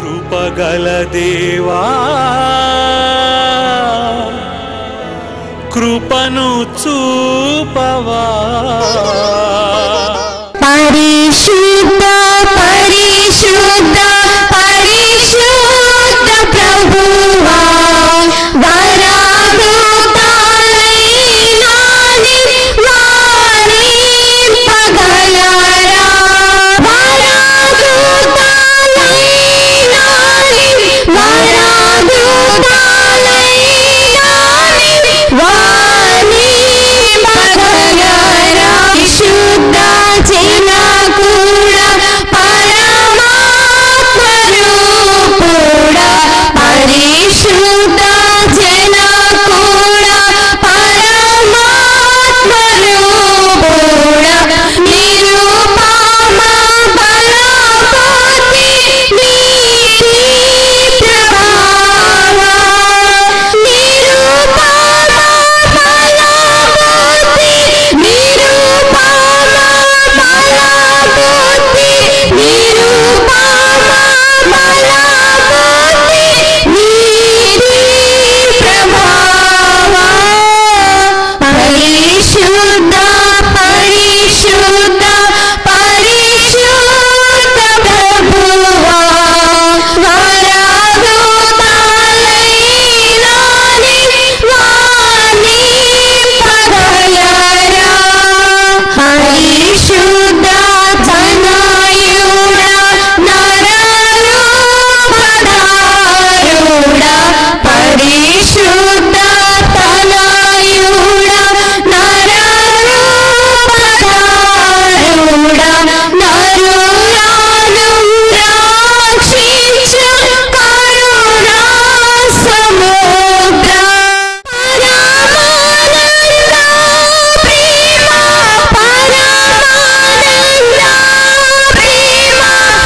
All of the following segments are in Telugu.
కృపగల దేవా కృపను చూపవా పరిశుద్ధ పరిశుద్ధ పరిశుద్ధ ప్రభువా వరాదుతాలైనాని వారి పగలరా వరాదుతాలైనాని వరాదుతాలైనాని వారి పగలరా విశుద్ధ జన కూడా పరమాత్మ రూపుడా పరిశుద్ధ జన కూడా పరమాత్మ రూపుడా నిరుపమ బలపతి నీతి ప్రభావా నిరుపమ బలపతి నిరుపమ బలపతి నిరుపమ బలపతి నీతి ప్రభావా పరిశుద్ధ పరిశుద్ధ పరిశుద్ధ ప్రభువా వరాదుతాలైనాని వాణి పగలరా పరిశుద్ధ జనాయుడా నరరూపధారుడా పరిశుద్ధ తనయుడా నరరూపధారుడా నరులను రక్షించు కరుణా సముద్ర పరమానంద ప్రేమ పరమానంద ప్రేమ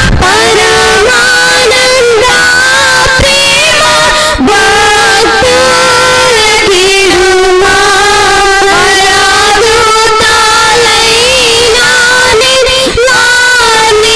పరమానంద ప్రేమ భక్తులకిడుమా వరాదుతాలైనాని వాణి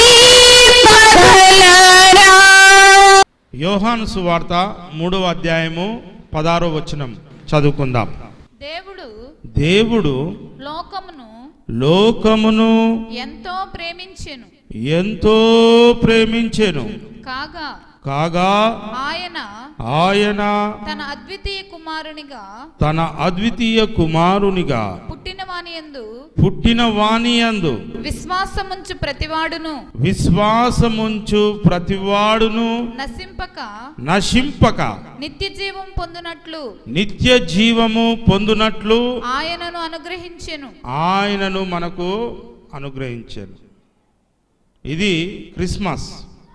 పగలరా యోహాను సువార్త మూడవ అధ్యాయము పదారో వచనం చదువుకుందాం దేవుడు దేవుడు లోకమును లోకమును ఎంతో ప్రేమించెను ఎంతో ప్రేమించెను కాగా కాగా ఆయన ఆయన తన అద్వితీయ కుమారునిగా తన అద్వితీయ కుమారునిగా పుట్టిన వానియందు పుట్టిన వాణియందు విశ్వాసముంచు ప్రతివాడును విశ్వాసముంచు ప్రతివాడును నశింపక నశింపక నిత్య జీవం పొందునట్లు నిత్య జీవము పొందునట్లు ఆయనను అనుగ్రహించెను ఆయనను మనకు అనుగ్రహించాను ఇది క్రిస్మస్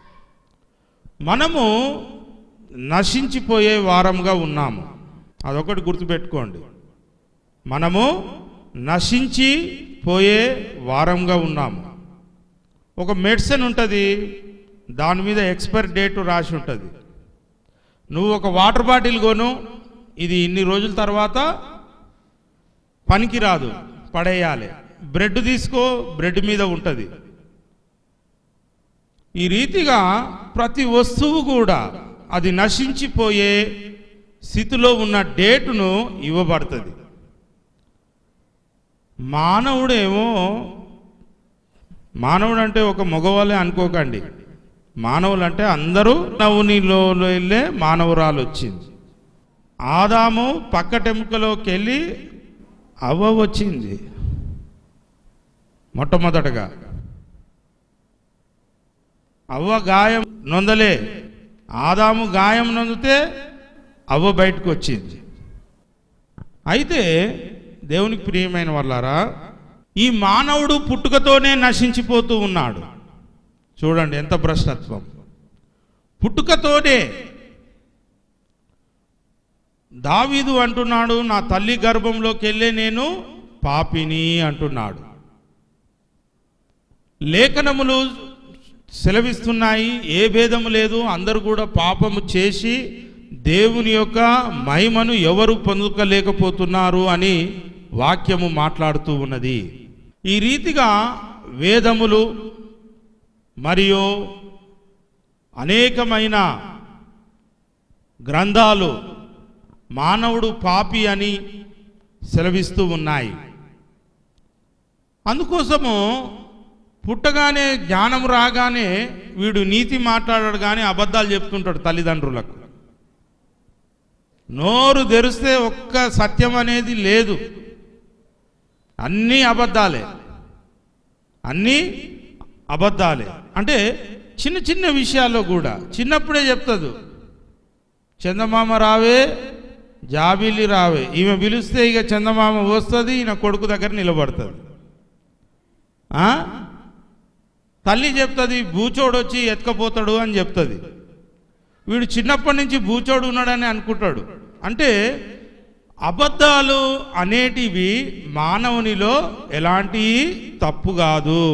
మనము నశించిపోయే వారంగా ఉన్నాము అదొకటి గుర్తుపెట్టుకోండి మనము నశించి పోయే వారంగా ఉన్నాము ఒక మెడిసిన్ ఉంటుంది దాని మీద ఎక్స్పైర్ డేట్ రాసి ఉంటుంది నువ్వు ఒక వాటర్ బాటిల్ కొను ఇది ఇన్ని రోజుల తర్వాత పనికి రాదు పడేయాలి బ్రెడ్ తీసుకో బ్రెడ్ మీద ఉంటుంది ఈ రీతిగా ప్రతి వస్తువు కూడా అది నశించిపోయే స్థితిలో ఉన్న డేటును ఇవ్వబడుతుంది మానవుడేమో మానవుడు అంటే ఒక మగవాళ్ళే అనుకోకండి మానవులు అంటే అందరూ నవ్వునిలో వెళ్ళే మానవురాలు వచ్చింది ఆదాము పక్కటెముకలోకి వెళ్ళి అవ్వ వచ్చింది మొట్టమొదటగా అవ్వ గాయం నొందలే ఆదాము గాయం నొందితే అవ్వ బయటకు వచ్చింది అయితే దేవునికి ప్రియమైన వాళ్ళారా ఈ మానవుడు పుట్టుకతోనే నశించిపోతూ ఉన్నాడు చూడండి ఎంత భ్రష్టత్వం పుట్టుకతోనే దావీదు అంటున్నాడు నా తల్లి గర్భంలోకి వెళ్ళే నేను పాపిని అంటున్నాడు లేఖనములు సెలవిస్తున్నాయి ఏ భేదము లేదు అందరూ కూడా పాపము చేసి దేవుని యొక్క మహిమను ఎవరు పొందుకలేకపోతున్నారు అని వాక్యము మాట్లాడుతూ ఉన్నది ఈ రీతిగా వేదములు మరియు అనేకమైన గ్రంథాలు మానవుడు పాపి అని సెలవిస్తూ ఉన్నాయి అందుకోసము పుట్టగానే జ్ఞానం రాగానే వీడు నీతి మాట్లాడాడు కానీ అబద్ధాలు చెప్తుంటాడు తల్లిదండ్రులకు నోరు తెరిస్తే ఒక్క సత్యం అనేది లేదు అన్నీ అబద్ధాలే అన్నీ అబద్ధాలే అంటే చిన్న చిన్న విషయాల్లో కూడా చిన్నప్పుడే చెప్తుంది చందమామ రావే జాబిల్లి రావే ఈమె పిలిస్తే ఇక చందమామ వస్తుంది ఈయన కొడుకు దగ్గర నిలబడుతుంది ఆ? తల్లి చెప్తుంది బూచోడు వచ్చి ఎత్తుకపోతాడు అని చెప్తుంది వీడు చిన్నప్పటి నుంచి బూచోడు ఉన్నాడని అనుకుంటాడు అంటే అబద్ధాలు అనేటివి మానవునిలో ఎలాంటి తప్పు కాదు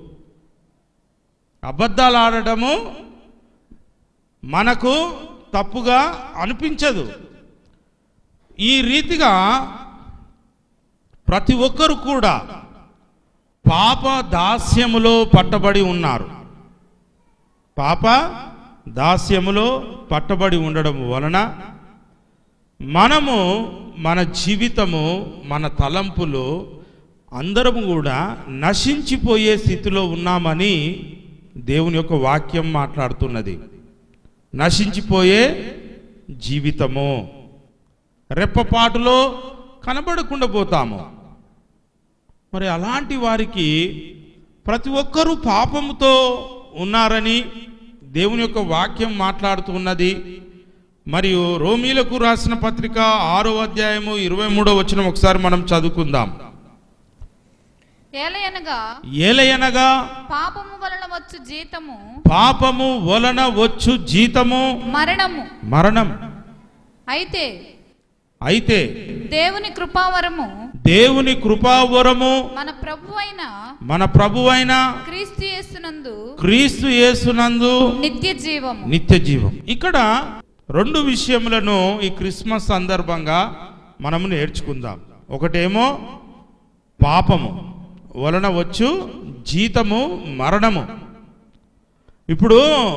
అబద్ధాలు ఆడటము మనకు తప్పుగా అనిపించదు ఈ రీతిగా ప్రతి ఒక్కరు కూడా పాప దాస్యములో పట్టబడి ఉన్నారు పాప దాస్యములో పట్టబడి ఉండడం వలన మనము మన జీవితము మన తలంపులు అందరము కూడా నశించిపోయే స్థితిలో ఉన్నామని దేవుని యొక్క వాక్యం మాట్లాడుతున్నది నశించిపోయే జీవితము రెప్పపాటులో కనబడకుండా పోతాము మరి అలాంటి వారికి ప్రతి ఒక్కరూ పాపముతో ఉన్నారని దేవుని యొక్క వాక్యం మాట్లాడుతున్నది మరియు రోమీలకు రాసిన పత్రిక ఆరో అధ్యాయము ఇరవై మూడో వచ్చిన ఒకసారి మనం చదువుకుందాం ఏలయనగా ఏలయనగా పాపము వలన వచ్చు జీతము పాపము వలన వచ్చు జీతము మరణము మరణం అయితే అయితే దేవుని కృపావరము దేవుని కృపావరము మన ప్రభు అయిన మన ప్రభువైన క్రీస్తు యేసునందు క్రీస్తు యేసునందు నిత్య జీవము నిత్య జీవం ఇక్కడ రెండు విషయములను ఈ క్రిస్మస్ సందర్భంగా మనము నేర్చుకుందాం ఒకటేమో పాపము వలన వచ్చు జీతము మరణము ఇప్పుడు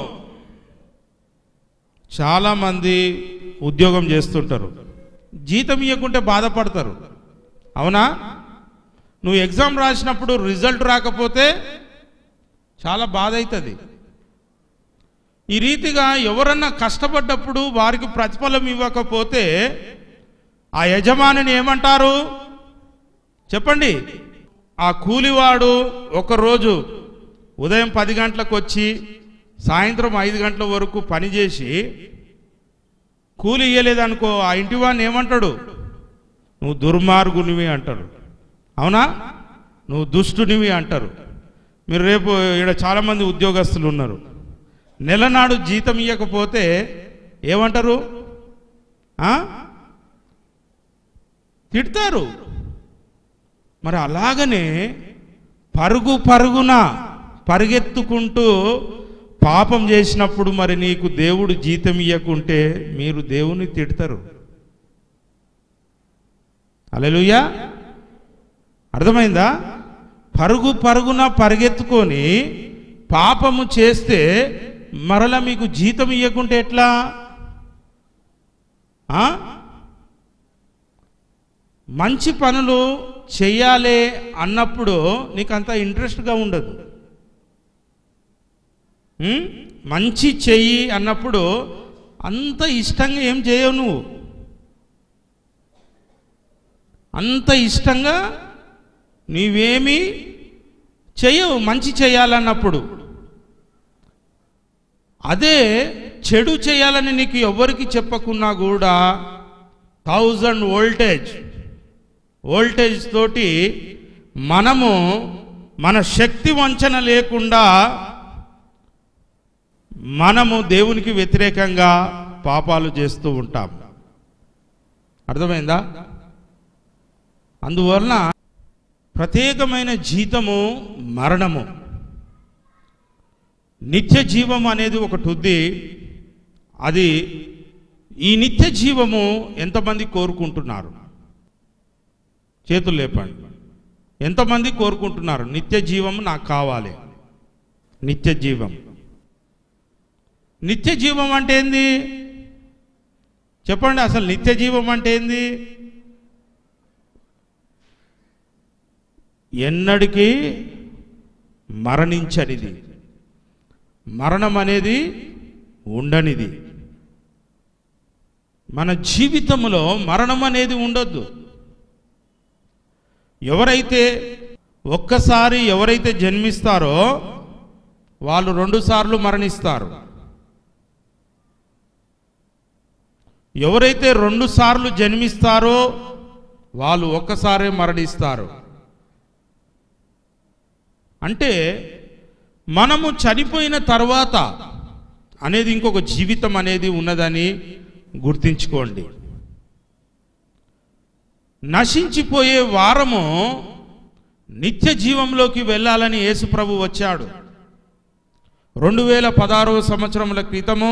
చాలామంది ఉద్యోగం చేస్తుంటారు జీతం ఇవ్వకుంటే బాధపడతారు అవునా నువ్వు ఎగ్జామ్ రాసినప్పుడు రిజల్ట్ రాకపోతే చాలా బాధ అవుతుంది ఈ రీతిగా ఎవరన్నా కష్టపడ్డప్పుడు వారికి ప్రతిఫలం ఇవ్వకపోతే ఆ యజమానిని ఏమంటారు చెప్పండి ఆ కూలివాడు ఒకరోజు ఉదయం పది గంటలకు వచ్చి సాయంత్రం ఐదు గంటల వరకు పనిచేసి కూలి ఇయ్యలేదనుకో ఆ ఇంటి వాడిని ఏమంటాడు నువ్వు దుర్మార్గునివి అంటారు అవునా నువ్వు దుష్టునివి అంటారు మీరు రేపు ఇక్కడ చాలామంది ఉద్యోగస్తులు ఉన్నారు నెలనాడు జీతం ఇవ్వకపోతే ఏమంటారు ఆ? తిడతారు మరి అలాగనే పరుగు పరుగున పరిగెత్తుకుంటూ పాపం చేసినప్పుడు మరి నీకు దేవుడు జీతం ఇవ్వకుంటే మీరు దేవుని తిడతారు అలెలుయ్యా అర్థమైందా పరుగు పరుగున పరిగెత్తుకొని పాపము చేస్తే మరల మీకు జీతం ఇవ్వకుంటే ఎట్లా ఆ? మంచి పనులు చెయ్యాలి అన్నప్పుడు నీకు అంత ఇంట్రెస్ట్గా ఉండదు ఉం? మంచి చెయ్యి అన్నప్పుడు అంత ఇష్టంగా ఏం చేయవు నువ్వు అంత ఇష్టంగా నీవేమీ చెయ్యవు మంచి చేయాలన్నప్పుడు అదే చెడు చేయాలని నీకు ఎవరికి చెప్పకున్నా కూడా థౌజండ్ వోల్టేజ్ వోల్టేజ్ తోటి మనము మన శక్తి వంచన లేకుండా మనము దేవునికి వ్యతిరేకంగా పాపాలు చేస్తూ ఉంటాం అర్థమైందా అందువలన ప్రత్యేకమైన జీతము మరణము నిత్య జీవం అనేది ఒకటి ఉంది అది ఈ నిత్య జీవము ఎంతమంది కోరుకుంటున్నారు చేతులు లేపండి ఎంతమంది కోరుకుంటున్నారు నిత్య జీవము నాకు కావాలి నిత్య జీవం నిత్య జీవం అంటే ఏంది చెప్పండి అసలు నిత్య జీవం అంటే ఏంది ఎన్నడికి మరణించనిది మరణం అనేది ఉండనిది మన జీవితంలో మరణం అనేది ఉండొద్దు ఎవరైతే ఒక్కసారి ఎవరైతే జన్మిస్తారో వాళ్ళు రెండుసార్లు మరణిస్తారు ఎవరైతే రెండు సార్లు జన్మిస్తారో వాళ్ళు ఒక్కసారే మరణిస్తారు అంటే మనము చనిపోయిన తర్వాత అనేది ఇంకొక జీవితం అనేది ఉన్నదని గుర్తించుకోండి నశించిపోయే వారము నిత్య జీవంలోకి వెళ్ళాలని యేసుప్రభు వచ్చాడు రెండు వేల పదహారవ సంవత్సరముల క్రితము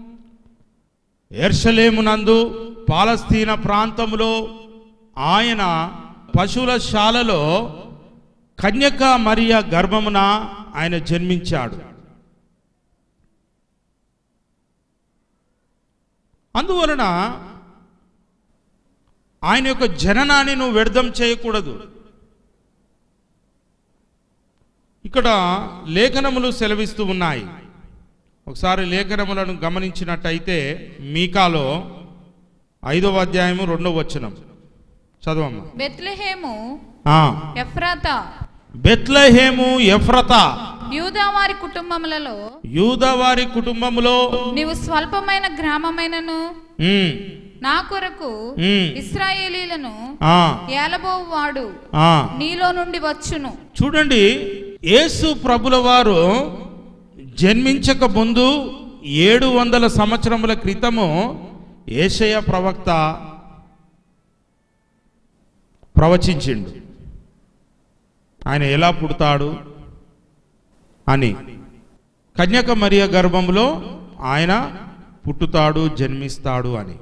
ఎర్షలేమునందు పాలస్తీన ప్రాంతంలో ఆయన పశువుల శాలలో కన్యక మరియ గర్భమున ఆయన జన్మించాడు అందువలన ఆయన యొక్క జననాన్ని నువ్వు వ్యర్థం చేయకూడదు ఇక్కడ లేఖనములు సెలవిస్తూ ఉన్నాయి ఒకసారి లేఖనములను గమనించినట్టయితే మీకాలో ఐదవ అధ్యాయము రెండవ వచనం చదవమ్మా బెత్లెహేము ఆ, ఎఫ్రాత బెత్లెహేము ఎఫ్రత యూదావారి కుటుంబములలో యూదవారి కుటుంబములో నీవు స్వల్పమైన గ్రామమైనను ఉమ్, నా కొరకు ఉమ్, ఇస్రాయేలీలను ఆ, ఏలబోవు వాడు ఆ. నీలో నుండి వచ్చును చూడండి యేసు ప్రభుల వారు జన్మించక ముందు ఏడు వందల సంవత్సరముల క్రితము ఏషయ ప్రవక్త ప్రవచించిండు ఆయన ఎలా పుడతాడు అని కన్యక మరియ గర్భంలో ఆయన పుట్టుతాడు జన్మిస్తాడు అని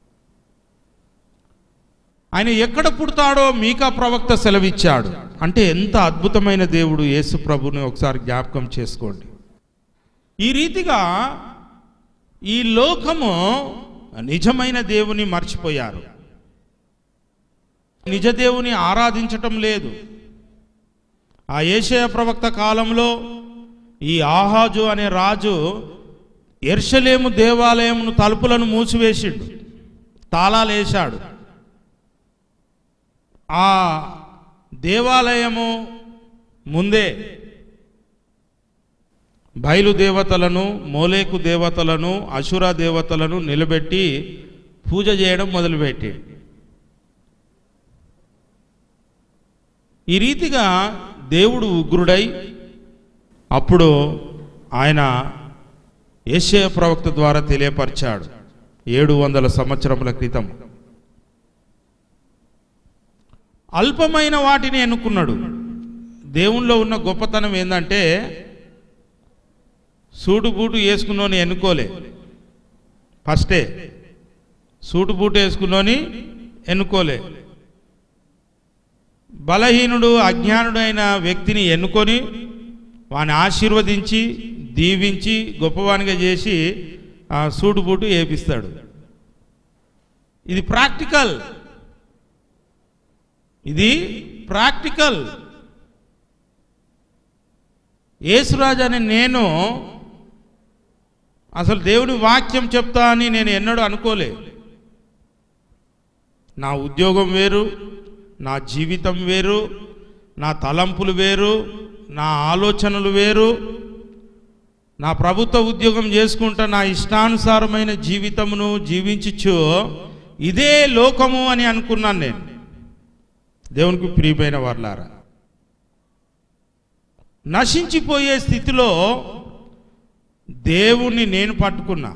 ఆయన ఎక్కడ పుడతాడో మీకా ప్రవక్త సెలవిచ్చాడు అంటే ఎంత అద్భుతమైన దేవుడు యేసు ప్రభుని ఒకసారి జ్ఞాపకం చేసుకోండి ఈ రీతిగా ఈ లోకము నిజమైన దేవుని మర్చిపోయారు నిజ దేవుని ఆరాధించటం లేదు ఆ ఏషయ ప్రవక్త కాలంలో ఈ ఆహాజు అనే రాజు ఎర్షలేము దేవాలయమును తలుపులను మూసివేసిండు తాళాలు వేశాడు ఆ దేవాలయము ముందే బయలు దేవతలను మోలేకు దేవతలను అసుర దేవతలను నిలబెట్టి పూజ చేయడం మొదలుపెట్టి ఈ రీతిగా దేవుడు ఉగ్రుడై అప్పుడు ఆయన ఏషయ ప్రవక్త ద్వారా తెలియపరిచాడు ఏడు వందల సంవత్సరముల క్రితం అల్పమైన వాటిని ఎన్నుకున్నాడు దేవునిలో ఉన్న గొప్పతనం ఏంటంటే సూటు బూటు వేసుకున్నోని ఎన్నుకోలే ఫస్టే సూటు బూటు వేసుకున్నోని ఎన్నుకోలే బలహీనుడు అజ్ఞానుడు అయిన వ్యక్తిని ఎన్నుకొని వాని ఆశీర్వదించి దీవించి గొప్పవానిగా చేసి ఆ సూటు బూటు వేపిస్తాడు ఇది ప్రాక్టికల్ ఇది ప్రాక్టికల్ యేసురాజు అనే నేను అసలు దేవుని వాక్యం చెప్తా అని నేను ఎన్నడూ అనుకోలే నా ఉద్యోగం వేరు నా జీవితం వేరు నా తలంపులు వేరు నా ఆలోచనలు వేరు నా ప్రభుత్వ ఉద్యోగం చేసుకుంటా నా ఇష్టానుసారమైన జీవితమును జీవించచ్చు ఇదే లోకము అని అనుకున్నాను నేను దేవునికి ప్రియమైన వర్లారా నశించిపోయే స్థితిలో దేవుణ్ణి నేను పట్టుకున్నా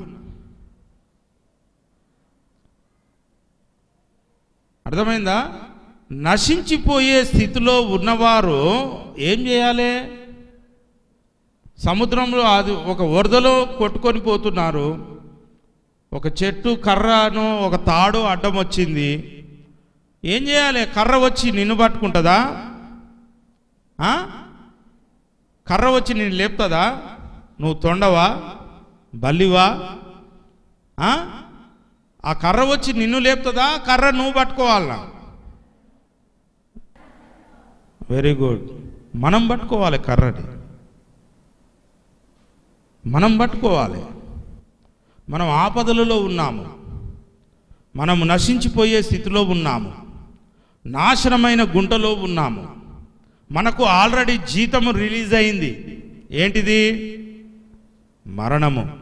అర్థమైందా నశించిపోయే స్థితిలో ఉన్నవారు ఏం చేయాలి సముద్రంలో అది ఒక వరదలో కొట్టుకొని పోతున్నారు ఒక చెట్టు కర్రను ఒక తాడు అడ్డం వచ్చింది ఏం చేయాలి కర్ర వచ్చి నిన్ను పట్టుకుంటుందా ఆ? కర్ర వచ్చి నిన్ను లేపుతుందా నువ్వు తొండవా బల్లివా ఆ? ఆ కర్ర వచ్చి నిన్ను లేపుతుందా కర్ర నువ్వు పట్టుకోవాలనా వెరీ గుడ్ మనం పట్టుకోవాలి కర్రని మనం పట్టుకోవాలి మనం ఆపదలలో ఉన్నాము మనము నశించిపోయే స్థితిలో ఉన్నాము నాశనమైన గుంటలో ఉన్నాము మనకు ఆల్రెడీ జీతము రిలీజ్ అయింది ఏంటిది మరణము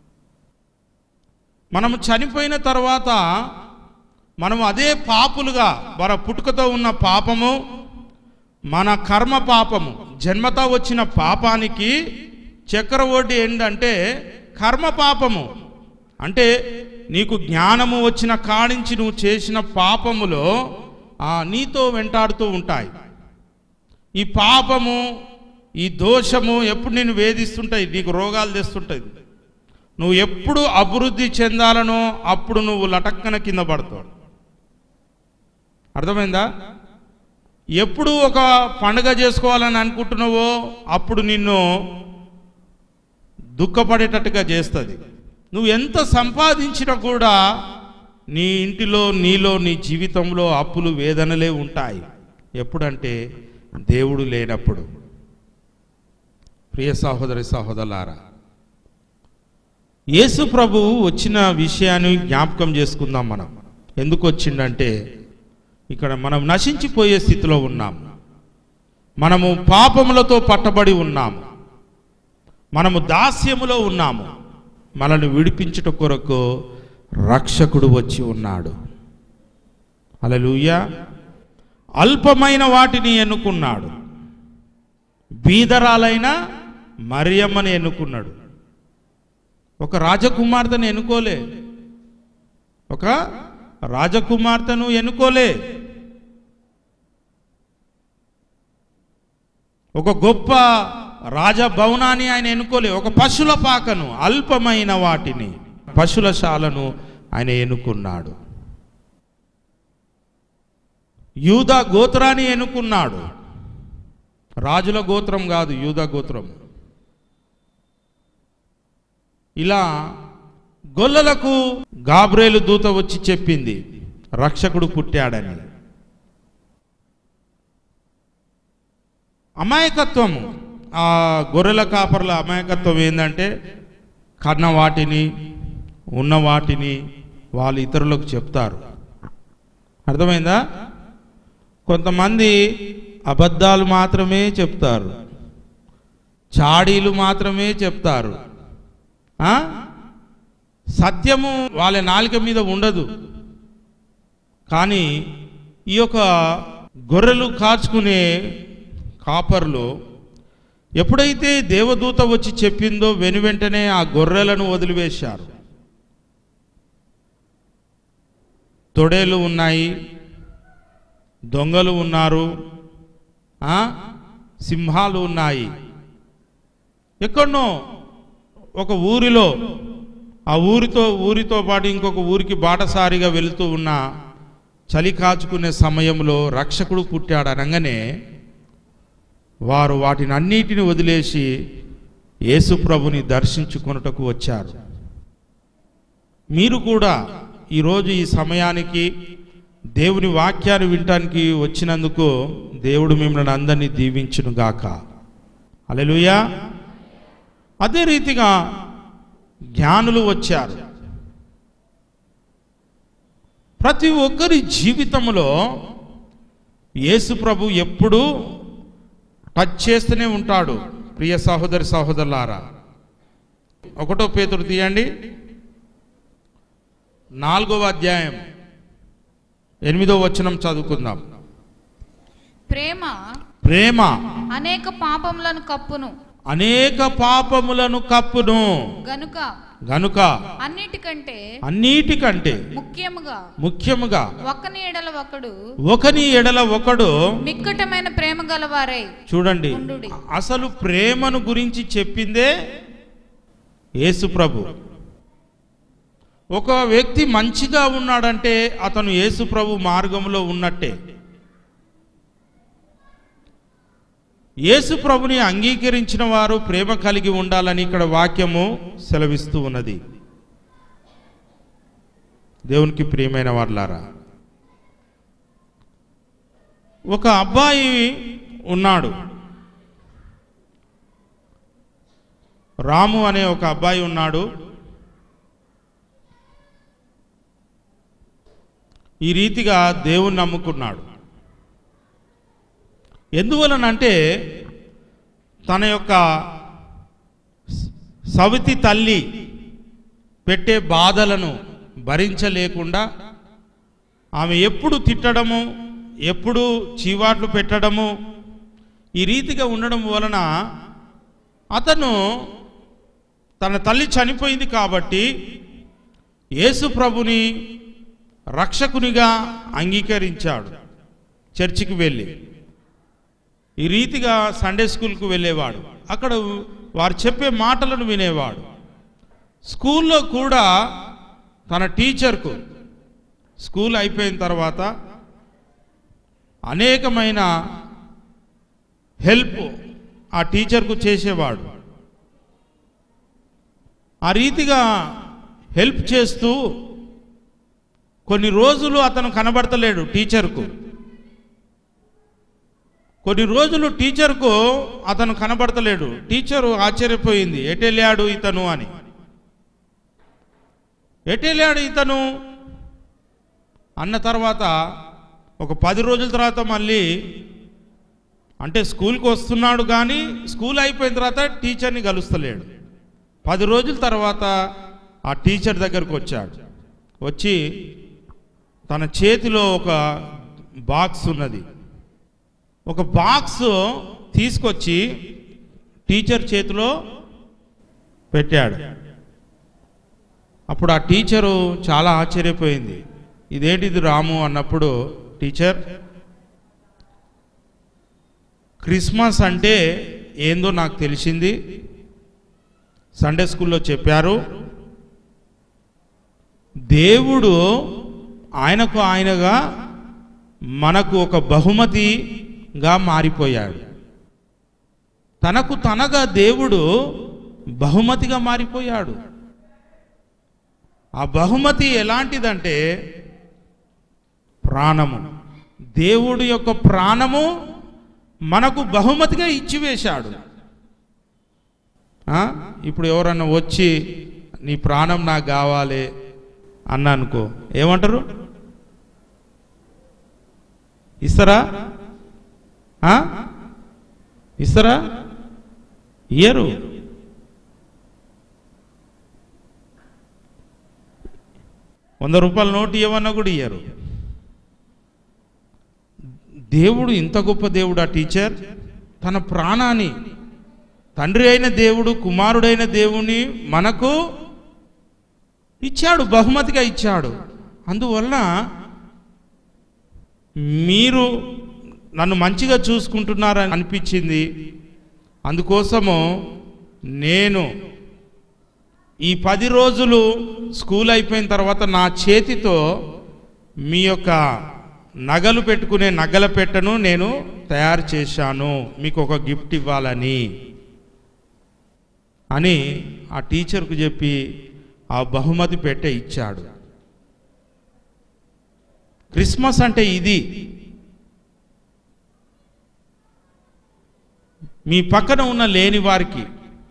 మనము చనిపోయిన తర్వాత మనము అదే పాపులుగా మన పుట్టుకతో ఉన్న పాపము మన కర్మ పాపము జన్మతో వచ్చిన పాపానికి చక్ర వడ్డీ ఏంటంటే కర్మ పాపము అంటే నీకు జ్ఞానము వచ్చిన కాడించి నువ్వు చేసిన పాపములో ఆ, నీతో వెంటాడుతూ ఉంటాయి ఈ పాపము ఈ దోషము ఎప్పుడు నేను వేధిస్తుంటాయి నీకు రోగాలు తెస్తుంటాయి నువ్వు ఎప్పుడు అభివృద్ధి చెందాలనో అప్పుడు నువ్వు లటక్కన కింద పడతావు అర్థమైందా ఎప్పుడు ఒక పండుగ చేసుకోవాలని అనుకుంటున్నావో అప్పుడు నిన్ను దుఃఖపడేటట్టుగా చేస్తుంది నువ్వు ఎంత సంపాదించినా కూడా నీ ఇంటిలో నీలో నీ జీవితంలో అప్పులు వేదనలే ఉంటాయి ఎప్పుడంటే దేవుడు లేనప్పుడు ప్రియ సహోదరి సహోదరులారా యేసు ప్రభువు వచ్చిన విషయాన్ని జ్ఞాపకం చేసుకుందాం మనం ఎందుకు వచ్చిండంటే ఇక్కడ మనం నశించిపోయే స్థితిలో ఉన్నాం మనము పాపములతో పట్టబడి ఉన్నాము మనము దాస్యములో ఉన్నాము మనల్ని విడిపించుట కొరకు రక్షకుడు వచ్చి ఉన్నాడు అలలుయ అల్పమైన వాటిని ఎన్నుకున్నాడు బీదరాలైన మరియమ్మని ఎన్నుకున్నాడు ఒక రాజకుమార్తెను ఎన్నుకోలే ఒక రాజకుమార్తెను ఎన్నుకోలే ఒక గొప్ప రాజభవనాన్ని ఆయన ఎన్నుకోలే ఒక పశుల పాకను అల్పమైన వాటిని పశుల శాలను ఆయన ఎన్నుకున్నాడు యూదా గోత్రాన్ని ఎన్నుకున్నాడు రాజుల గోత్రం కాదు యూదా గోత్రం ఇలా గొల్లలకు గాబ్రేలు దూత వచ్చి చెప్పింది రక్షకుడు పుట్టాడని అమాయకత్వము ఆ గొర్రెల కాపర్ల అమాయకత్వం ఏంటంటే కన్న వాటిని ఉన్న వాటిని వాళ్ళు ఇతరులకు చెప్తారు అర్థమైందా కొంతమంది అబద్ధాలు మాత్రమే చెప్తారు చాడీలు మాత్రమే చెప్తారు ఆ? సత్యము వాళ్ళ నాలుక మీద ఉండదు కానీ ఈ యొక్క గొర్రెలు కాచుకునే కాపర్లు ఎప్పుడైతే దేవదూత వచ్చి చెప్పిందో వెను వెంటనే ఆ గొర్రెలను వదిలివేశారు తొడేలు ఉన్నాయి దొంగలు ఉన్నారు ఆ? సింహాలు ఉన్నాయి ఎక్కడనో ఒక ఊరిలో ఆ ఊరితో ఊరితో పాటు ఇంకొక ఊరికి బాటసారిగా వెళుతూ ఉన్న చలి కాచుకునే సమయంలో రక్షకుడు పుట్టాడు అనగానే వారు వాటిని అన్నిటిని వదిలేసి యేసు ప్రభుని దర్శించుకొనుటకు వచ్చారు మీరు కూడా ఈరోజు ఈ సమయానికి దేవుని వాక్యాన్ని వినటానికి వచ్చినందుకు దేవుడు మిమ్మల్ని అందరినీ దీవించును గాక అలెలుయా అదే రీతిగా జ్ఞానులు వచ్చారు ప్రతి ఒక్కరి జీవితంలో యేసు ప్రభు ఎప్పుడూ టచ్ చేస్తూనే ఉంటాడు ప్రియ సహోదరి సహోదరులారా ఒకటో పేతురు తీయండి నాలుగవ అధ్యాయం ఎనిమిదో వచనం చదువుకుందాం ప్రేమ ప్రేమ అనేక పాపములను కప్పును అనేక పాపములను కప్పును గనుక గనుక అన్నిటికంటే అన్నిటికంటే ముఖ్యముగా ముఖ్యముగా ఒకని ఎడల ఒకడు ఒకని ఎడల ఒకడు మిక్కటమైన ప్రేమ గలవారై చూడండి ఉండుడి. అసలు ప్రేమను గురించి చెప్పిందే యేసు ప్రభు ఒక వ్యక్తి మంచిగా ఉన్నాడంటే అతను యేసు ప్రభు మార్గంలో ఉన్నట్టే యేసు ప్రభుని అంగీకరించిన వారు ప్రేమ కలిగి ఉండాలని ఇక్కడ వాక్యము సెలవిస్తూ ఉన్నది దేవునికి ప్రియమైన వాళ్ళారా ఒక అబ్బాయి ఉన్నాడు రాము అనే ఒక అబ్బాయి ఉన్నాడు ఈ రీతిగా దేవుణ్ణి నమ్ముకున్నాడు ఎందువలనంటే తన యొక్క స- సవితి తల్లి పెట్టే బాధలను భరించలేకుండా ఆమె ఎప్పుడు తిట్టడము ఎప్పుడు చీవాట్లు పెట్టడము ఈ రీతిగా ఉండడం వలన అతను తన తల్లి చనిపోయింది కాబట్టి యేసు ప్రభుని రక్షకునిగా అంగీకరించాడు చర్చికి వెళ్ళి ఈ రీతిగా సండే స్కూల్కు వెళ్ళేవాడు అక్కడ వారు చెప్పే మాటలను వినేవాడు స్కూల్లో కూడా తన టీచర్కు స్కూల్ అయిపోయిన తర్వాత అనేకమైన హెల్ప్ ఆ టీచర్కు చేసేవాడు ఆ రీతిగా హెల్ప్ చేస్తూ కొన్ని రోజులు అతను కనబడతలేడు టీచర్కు కొన్ని రోజులు టీచర్కు అతను కనబడతలేడు టీచరు ఆశ్చర్యపోయింది ఎటెళ్ళాడు ఇతను అని ఎటెళ్ళాడు ఇతను అన్న తర్వాత ఒక పది రోజుల తర్వాత మళ్ళీ అంటే స్కూల్కి వస్తున్నాడు కానీ స్కూల్ అయిపోయిన తర్వాత టీచర్ని కలుస్తలేడు పది రోజుల తర్వాత ఆ టీచర్ దగ్గరకు వచ్చాడు వచ్చి తన చేతిలో ఒక బాక్స్ ఉన్నది ఒక బాక్స్ తీసుకొచ్చి టీచర్ చేతిలో పెట్టాడు అప్పుడు ఆ టీచరు చాలా ఆశ్చర్యపోయింది ఇదేంటిది రాము అన్నప్పుడు టీచర్ క్రిస్మస్ అంటే ఏందో నాకు తెలిసింది సండే స్కూల్లో చెప్పారు దేవుడు ఆయనకు ఆయనగా మనకు ఒక బహుమతిగా మారిపోయాడు తనకు తనగా దేవుడు బహుమతిగా మారిపోయాడు ఆ బహుమతి ఎలాంటిదంటే ప్రాణము దేవుడు యొక్క ప్రాణము మనకు బహుమతిగా ఇచ్చివేశాడు ఆ? ఇప్పుడు ఎవరన్నా వచ్చి నీ ప్రాణం నాకు కావాలి అన్న అనుకో ఏమంటారు ఇస్తారా ఆ? ఇస్తారా ఇయ్యరు వంద రూపాయల నోటు ఇవ్వన్నా కూడా ఇయ్యరు దేవుడు ఇంత గొప్ప దేవుడు ఆ టీచర్ తన ప్రాణాన్ని తండ్రి అయిన దేవుడు కుమారుడైన దేవుని మనకు ఇచ్చాడు బహుమతిగా ఇచ్చాడు అందువలన మీరు నన్ను మంచిగా చూసుకుంటున్నారని అనిపించింది అందుకోసము నేను ఈ పది రోజులు స్కూల్ అయిపోయిన తర్వాత నా చేతితో మీ యొక్క నగలు పెట్టుకునే నగల పెట్టను నేను తయారు చేశాను మీకు ఒక గిఫ్ట్ ఇవ్వాలని అని ఆ టీచర్కు చెప్పి ఆ బహుమతి పెట్టే ఇచ్చాడు క్రిస్మస్ అంటే ఇది మీ పక్కన ఉన్న లేని వారికి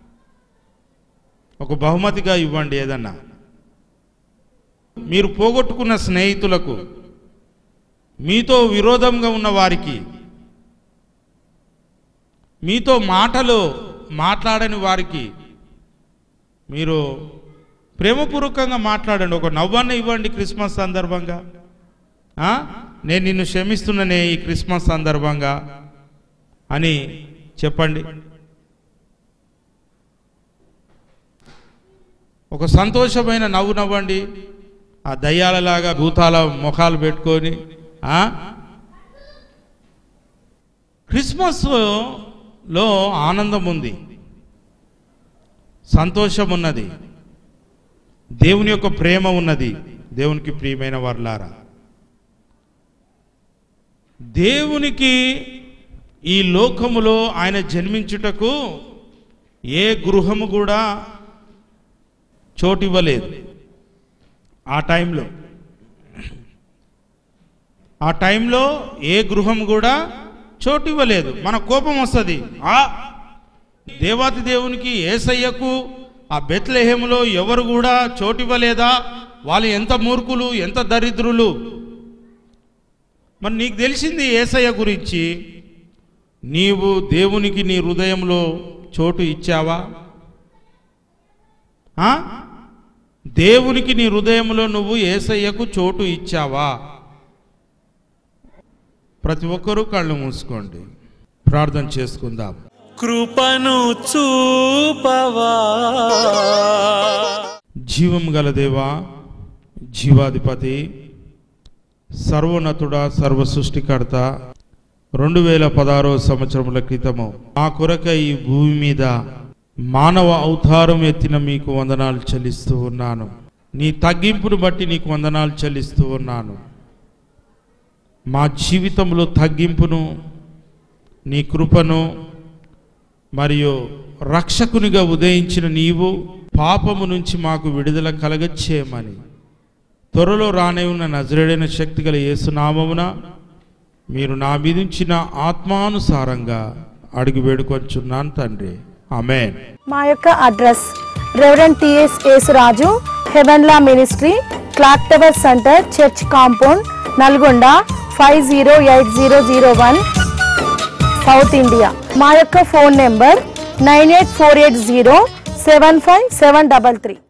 ఒక బహుమతిగా ఇవ్వండి ఏదన్నా మీరు పోగొట్టుకున్న స్నేహితులకు మీతో విరోధంగా ఉన్న వారికి మీతో మాటలు మాట్లాడని వారికి మీరు ప్రేమపూర్వకంగా మాట్లాడండి ఒక నవ్వన్న ఇవ్వండి క్రిస్మస్ సందర్భంగా ఆ? నేను నిన్ను క్షమిస్తున్నానే ఈ క్రిస్మస్ సందర్భంగా అని చెప్పండి ఒక సంతోషమైన నవ్వు నవ్వండి ఆ దయ్యాలలాగా భూతాల ముఖాలు పెట్టుకొని ఆ? క్రిస్మస్లో ఆనందం ఉంది సంతోషం ఉన్నది దేవుని యొక్క ప్రేమ ఉన్నది దేవునికి ప్రియమైన వర్లారా దేవునికి ఈ లోకములో ఆయన జన్మించుటకు ఏ గృహము కూడా చోటివ్వలేదు ఆ టైంలో ఆ టైంలో ఏ గృహం కూడా చోటు ఇవ్వలేదు మన కోపం వస్తుంది ఆ దేవాతి దేవునికి ఏసయ్యకు ఆ బెత్లెహేములో ఎవరు కూడా చోటు ఇవ్వలేదా వాళ్ళు ఎంత మూర్ఖులు ఎంత దరిద్రులు మరి నీకు తెలిసింది ఏసయ్య గురించి నీవు దేవునికి నీ హృదయంలో చోటు ఇచ్చావా ఆ? దేవునికి నీ హృదయంలో నువ్వు ఏసయ్యకు చోటు ఇచ్చావా ప్రతి ఒక్కరూ కళ్ళు మూసుకోండి ప్రార్థన చేసుకుందాం కృపను చూపవా జీవం గల దేవా జీవాధిపతి సర్వోన్నతుడ సర్వ సృష్టికర్త రెండు వేల పదహారో సంవత్సరముల క్రితము మా కొరక ఈ భూమి మీద మానవ అవతారం ఎత్తిన మీకు వందనాలు చెల్లిస్తూ ఉన్నాను నీ తగ్గింపును బట్టి నీకు వందనాలు చెల్లిస్తూ ఉన్నాను మా జీవితంలో తగ్గింపును నీ కృపను మరియు రక్షకునిగా ఉదయించిన నీవు పాపము నుంచి మాకు విడుదల కలగచ్చేయమని త్వరలో రానే ఉన్న నజరేడైన శక్తి గల యేసునామమున మీరు నా మీదుంచిన ఆత్మానుసారంగా అడిగి వేడుకొంచున్నాను తండ్రి ఆమెన్ మా యొక్క address reverend TS Yesuraju heavenly ministry clock tower centre church compound Nalgonda five zero eight zero zero one south India మా యొక్క phone number nine eight four eight zero seven five seven double three